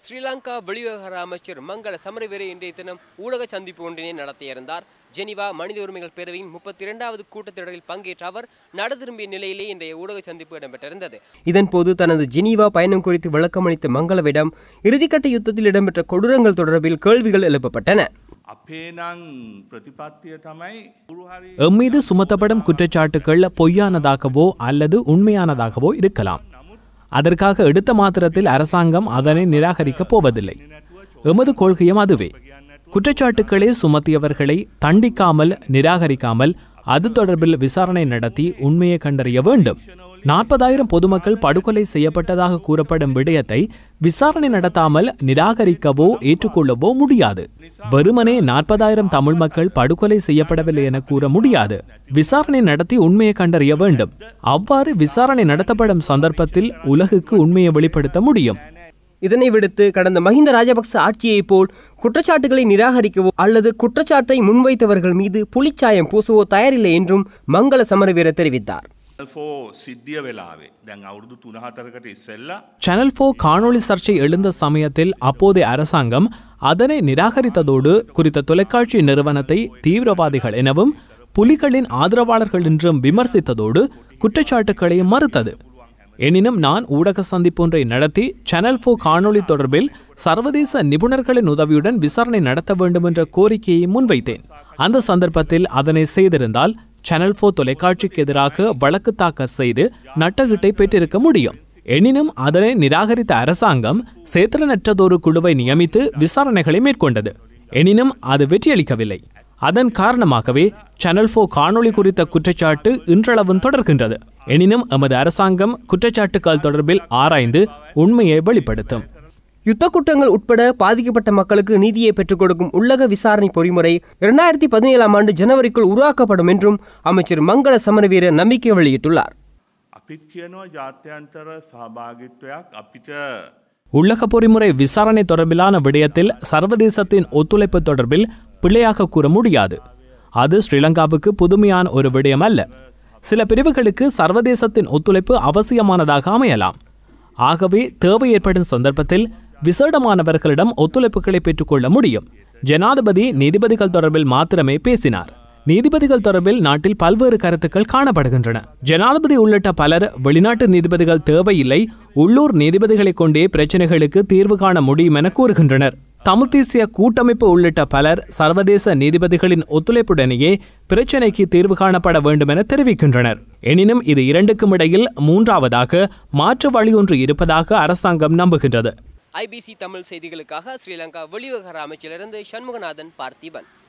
ஸ்ரீலங்கா வெளிவிவகார அமைச்சர் மங்கள சமரவீர இன்றைய தினம் ஊடக சந்திப்பு ஒன்றினை நடத்தியிருந்தார் ஜெனிவா மனித உரிமைகள் பேரவையின் முப்பத்தி இரண்டாவது கூட்டத்தொடரில் பங்கேற்ற அவர் நட திரும்பிய நிலையிலே இன்றைய ஊடக சந்திப்பு இடம்பெற்றிருந்தது இதன்போது தனது ஜெனீவா பயணம் குறித்து விளக்கமளித்த மங்களவிடம் இறுதிக்கட்ட யுத்தத்தில் இடம்பெற்ற கொடூரங்கள் தொடர்பில் கேள்விகள் எழுப்பப்பட்டன අපේ නං ප්‍රතිපත්තිය තමයි පුරුහරි எம்மீது சுமத்தப்படும் குற்றச்சாட்டுகள் பொய்யானதாகவோ அல்லது உண்மையானதாகவோ இருக்கலாம் அதற்காக எடுத்த மாத்திரத்தில் அரசாங்கம் அதனை நிராகரிக்கப் போவதில்லை எமது கொள்கையும் அதுவே குற்றச்சாட்டுக்களை சுமத்தியவர்களை தண்டிக்காமல் நிராகரிக்காமல் அது தொடர்பில் விசாரணை நடத்தி உண்மையை கண்டறிய வேண்டும் நாற்பதாயிரம் பொதுமக்கள் படுகொலை செய்யப்பட்டதாக கூறப்படும் விடயத்தை விசாரணை நடத்தாமல் நிராகரிக்கவோ ஏற்றுக்கொள்ளவோ முடியாது வெறுமனே நாற்பதாயிரம் தமிழ் மக்கள் படுகொலை செய்யப்படவில்லை என கூற முடியாது விசாரணை நடத்தி உண்மையை கண்டறிய வேண்டும் அவ்வாறு விசாரணை நடத்தப்படும் சந்தர்ப்பத்தில் உலகுக்கு உண்மையை வெளிப்படுத்த முடியும் இதனை விடுத்து கடந்த மஹிந்த ராஜபக்ச ஆட்சியைப் போல் குற்றச்சாட்டுகளை நிராகரிக்கவோ அல்லது குற்றச்சாட்டை முன்வைத்தவர்கள் மீது புலிச்சாயம் பூசவோ தயாரில்லை என்றும் மங்கள சமரவீர தெரிவித்தார் ෆෝ සිද්ධිය වෙලාවේ දැන් අවුරුදු තුනහතරකට ඉස්සෙල්ලා சேனல் ஃபோ காணொளி சர்ச்சை எழுந்த சமயத்தில் அப்போதைய அரசாங்கம் அதனை நிராகரித்ததோடு குறித்த தொலைக்காட்சி நிறுவனத்தை தீவிரவாதிகள் எனவும் புலிகளின் ஆதரவாளர்கள் என்றும் விமர்சித்ததோடு குற்றச்சாட்டுக்களையும் மறுத்தது எனினும் நான் ஊடக சந்திப்பொன்றை நடத்தி சேனல் ஃபோ காணொளி தொடர்பில் சர்வதேச நிபுணர்களின் உதவியுடன் விசாரணை நடத்த வேண்டும் என்ற கோரிக்கையை முன்வைத்தேன் அந்த சந்தர்ப்பத்தில் அதனை செய்திருந்தால் சேனல் ஃபோ தொலைக்காட்சிக்கு எதிராக வழக்கு தாக்கல் செய்து நட்டகிட்டை பெற்றிருக்க முடியும் எனினும் அதனை நிராகரித்த அரசாங்கம் சேத்திரனற்றதொரு குழுவை நியமித்து விசாரணைகளை மேற்கொண்டது எனினும் அது வெற்றியளிக்கவில்லை அதன் காரணமாகவே சேனல் ஃபோ காணொளி குறித்த குற்றச்சாட்டு இன்றளவும் தொடர்கின்றது எனினும் எமது அரசாங்கம் குற்றச்சாட்டுக்கள் தொடர்பில் ஆராய்ந்து உண்மையை வெளிப்படுத்தும் யுத்த குற்றங்கள் உட்பட பாதிக்கப்பட்ட மக்களுக்கு நீதியை பெற்றுக் கொடுக்கும் உள்ளக விசாரணை பொறிமுறை இரண்டாயிரத்தி பதினேழாம் ஆண்டு ஜனவரிக்குள் உருவாக்கப்படும் என்றும் அமைச்சர் மங்கள சமரவீர நம்பிக்கை வெளியிட்டுள்ளார் අපිත් කියනවා ජාත්‍යන්තර සහභාගිත්වයක් අපිට உள்ளக பொறிமுறை விசாரணை தொடர்பிலான விடயத்தில் சர்வதேசத்தின் ஒத்துழைப்பு தொடர்பில் பிழையாக கூற முடியாது அது ஸ்ரீலங்காவுக்கு புதுமையான ஒரு விடயம் அல்ல சில பிரிவுகளுக்கு சர்வதேசத்தின் ஒத்துழைப்பு அவசியமானதாக அமையலாம் ஆகவே தேவை ஏற்படும் சந்தர்ப்பத்தில் விசேடமானவர்களிடம் ஒத்துழைப்புகளை பெற்றுக்கொள்ள முடியும் ஜனாதிபதி நீதிபதிகள் தொடர்பில் மாத்திரமே பேசினார் நீதிபதிகள் தொடர்பில் நாட்டில் பல்வேறு கருத்துக்கள் காணப்படுகின்றன ஜனாதிபதி உள்ளிட்ட பலர் வெளிநாட்டு நீதிபதிகள் தேவையில்லை உள்ளூர் நீதிபதிகளை கொண்டே பிரச்சனைகளுக்கு தீர்வு காண முடியும் என கூறுகின்றனர் தமிழ் தேசிய கூட்டமைப்பு உள்ளிட்ட பலர் சர்வதேச நீதிபதிகளின் ஒத்துழைப்புடனேயே பிரச்சினைக்கு தீர்வு காணப்பட வேண்டும் என தெரிவிக்கின்றனர் எனினும் இது இரண்டுக்கும் இடையில் மூன்றாவதாக மாற்று வழி ஒன்று இருப்பதாக அரசாங்கம் நம்புகின்றது ஐபிசி தமிழ் செய்திகளுக்காக ஸ்ரீலங்கா வெளிவிவகார அமைச்சிலிருந்து சண்முகநாதன் பார்த்திபன்